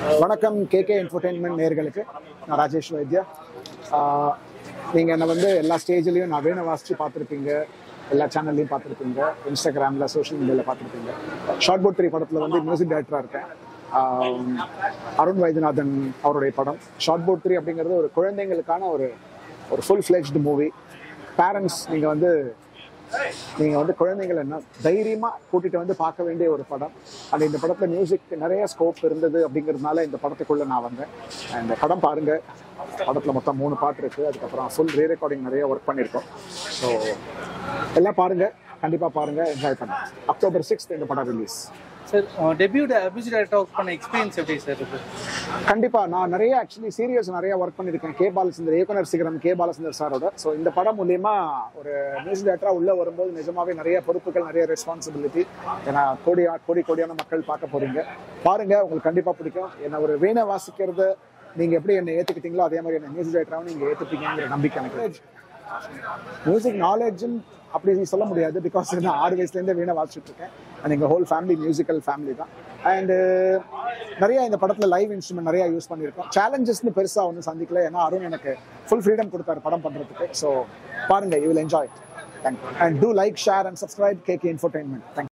வணக்கம் KK entertainment நேர்களுக்கு நான் ராஜேஷ் வைத்யா ஆஹ் நீங்க என்ன வந்து எல்லா ஸ்டேஜ்லயும் நான் வேண வாசிச்சு பார்த்துருப்பீங்க எல்லா சேனல்லையும் பார்த்துருப்பீங்க இன்ஸ்டாகிராமில் சோஷியல் மீடியாவில் பார்த்துருப்பீங்க ஷார்ட் போட் த்ரீ படத்தில் வந்து மியூசிக் டைரக்டராக இருக்கேன் ஆஹ் அருண் வைத்தியநாதன் அவருடைய படம் ஷார்ட் போட் த்ரீ அப்படிங்கிறது ஒரு குழந்தைங்களுக்கான ஒரு ஒரு ஃபுல் ஃப்ளெஜ்டு மூவி பேரண்ட்ஸ் நீங்கள் வந்து நீங்கள் வந்து குழந்தைங்களை என்ன தைரியமாக கூட்டிகிட்டு வந்து பார்க்க வேண்டிய ஒரு படம் அண்ட் இந்த படத்தில் மியூசிக் நிறைய ஸ்கோப் இருந்தது அப்படிங்கிறதுனால இந்த படத்துக்குள்ளே நான் வந்தேன் இந்த படம் பாருங்கள் படத்தில் மொத்தம் மூணு பாட்டு இருக்குது அதுக்கப்புறம் ஃபுல் ரீ ரெக்கார்டிங் நிறைய ஒர்க் பண்ணியிருக்கோம் ஸோ எல்லாம் பாருங்கள் கண்டிப்பாக பாருங்கள் என்ஜாய் பண்ணுங்க அக்டோபர் சிக்ஸ்த் இந்த படம் release sir debut music director work பண்ண எக்ஸ்பீரியன்ஸ் எப்படி சார் இருக்கு கண்டிப்பா நான் நிறைய ஆக்சுவலி சீரியஸ் நிறைய ஒர்க் பண்ணியிருக்கேன் கே பாலச்சந்தர் இயக்குனர் சிகரம் கே பாலச்சந்தர் சாரோட ஸோ இந்த படம் மூலியமா ஒரு மியூசிக் டேரக்டரா உள்ள வரும்போது நிஜமாவே நிறைய பொறுப்புகள் நிறைய ரெஸ்பான்சிபிலிட்டி ஏன்னா கோடி கோடி கோடியான மக்கள் பார்க்க போறீங்க பாருங்க உங்களுக்கு கண்டிப்பா பிடிக்கும் என்ன ஒரு வீணை வாசிக்கிறது நீங்க எப்படி என்ன ஏத்துக்கிட்டீங்களோ அதே மாதிரி என்ன மியூசிக் டேரக்டராகவும் நீங்க ஏத்துப்பீங்கிற நம்பிக்கை எனக்கு இருக்கு. மியூசிக் நாலேஜும் அப்படி சொல்ல முடியாது பிகாஸ் நான் ஆறு வயசுலேருந்தே வீணை வாசிச்சுட்டு இருக்கேன் அண்ட் எங்கள் ஹோல் ஃபேமிலி மியூசிக்கல் ஃபேமிலி தான் அண்டு நிறைய இந்த படத்தில் லைவ் இன்ஸ்ட்ருமெண்ட் நிறைய யூஸ் பண்ணியிருக்கோம் சேலஞ்சஸ்னு பெருசாக ஒன்றும் சந்திக்கல ஏன்னா அருண் எனக்கு ஃபுல் ஃப்ரீடம் கொடுத்தாரு படம் பண்ணுறதுக்கு ஸோ பாருங்க you will enjoy thank you and do like share and subscribe KK infotainment thank you